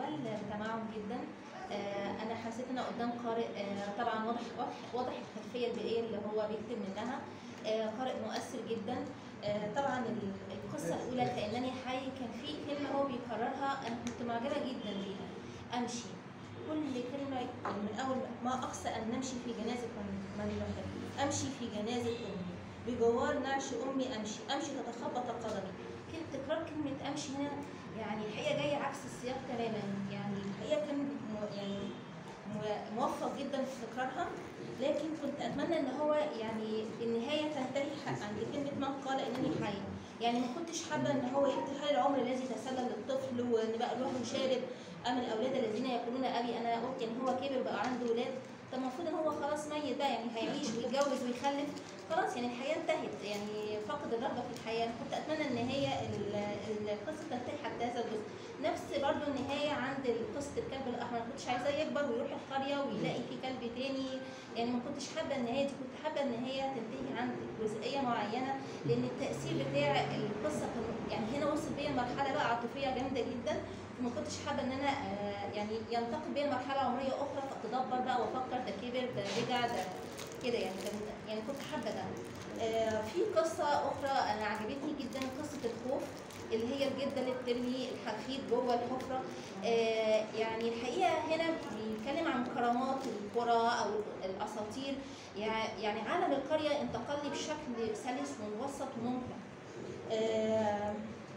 بالفعل تمعن جدا آه، انا حسيت ان أنا قدام قارئ آه، طبعا واضح واضح واضح الخلفيه البيئيه اللي هو بيكتب منها آه، قارئ مؤثر جدا آه، طبعا ال- القصه الاولى كانني حي كان في كلمه هو بيكررها انا كنت معجبه جدا بيها امشي كل كلمه يعني من اول ما اقصى ان نمشي في جنازه من من نحب امشي في جنازه امي بجوار نعش امي امشي امشي تتخبط قدمي كلمه تكرار كلمه امشي هنا يعني الحقيقه جايه عكس السياق تماما يعني الحقيقه كان م- يعني م- موفق جدا في تكرارها لكن كنت اتمنى ان هو يعني النهايه تنتهي ح- عند كلمه من قال انني حي يعني ما كنتش حابه ان هو يكتب هل العمر الذي تسلل للطفل وان بقى الواحد شارب ام الاولاد الذين يقولون ابي انا قلت يعني هو كبر بقى عنده اولاد طب المفروض ان هو خلاص ميت بقى يعني هيعيش ويتجوز ويخلف خلاص يعني الحياه انتهت يعني فقد الرغبه في الحياه أنا كنت اتمنى ان هي ال- ال- القصه تنتهي حتى هذا الجزء نفس برضو النهايه عند قصه الكلب الاحمر ما كنتش عايزاه يكبر ويروح القريه ويلاقي في كلب تاني يعني ما كنتش حابه النهايه دي كنت حابه ان هي تنتهي عند جزئيه معينه لان التاثير بتاع القصه كان يعني هنا وصل بيا لمرحله بقى عاطفيه جامده جدا وما كنتش حابه ان انا آه، يعني ينتقل بيا لمرحله عمريه اخرى فاتدبر بقى وافكر ده كبر ده رجع ده كده يعني كان يعني كنت حابه ده آه، في قصه اخرى انا عجبتني جدا قصه الخوف اللي هي الجده اللي بترمي الحفيد جوه الحفره آه، يعني الحقيقه هنا بيتكلم عن كرامات القرى او الاساطير يع- يعني عالم القريه انتقل لي بشكل سلس ومبسط وممتع آه،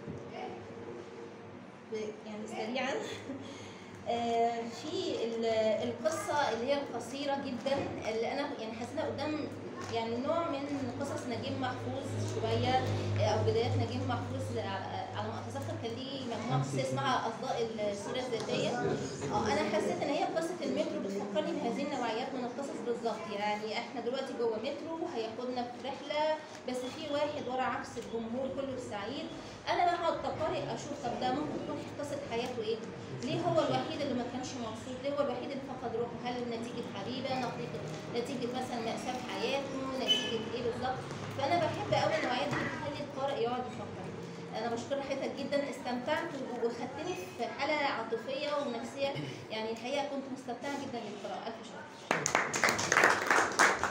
ب- يعني سريعا آه، في ال- القصة اللي هي القصيرة جدا اللي أنا يعني حاسة قدام يعني نوع من قصص نجيب محفوظ شوية آه، أو بدايات نجيب محفوظ على على ما أتذكر كان ليه مجموعة قصص اسمها أصداء السيرة الذاتية اه أنا حسيت إن هي قصة المترو بتفكرني بهذه النوعيات من القصص بالظبط يعني إحنا دلوقتي جوه مترو هياخدنا في رحلة بس في واحد ورا عكس الجمهور كله السعيد أنا بقعد كقارئ أشوف طب ده ممكن تكون قصة حياته إيه ليه هو الوحيد اللي ما كانش مبسوط؟ ليه هو الوحيد اللي فقد روحه؟ هل نتيجة حبيبة؟ نتيجة نتيجة مثلا مأساة في حياته؟ نتيجة إيه بالظبط؟ فأنا بحب قوي النوعية دي بتخلي القارئ يقعد يفكر. أنا بشكر حضرتك جدا استمتعت وخدتني في حالة عاطفية ونفسية يعني الحقيقة كنت مستمتعة جدا بالقراءة ألف شكر.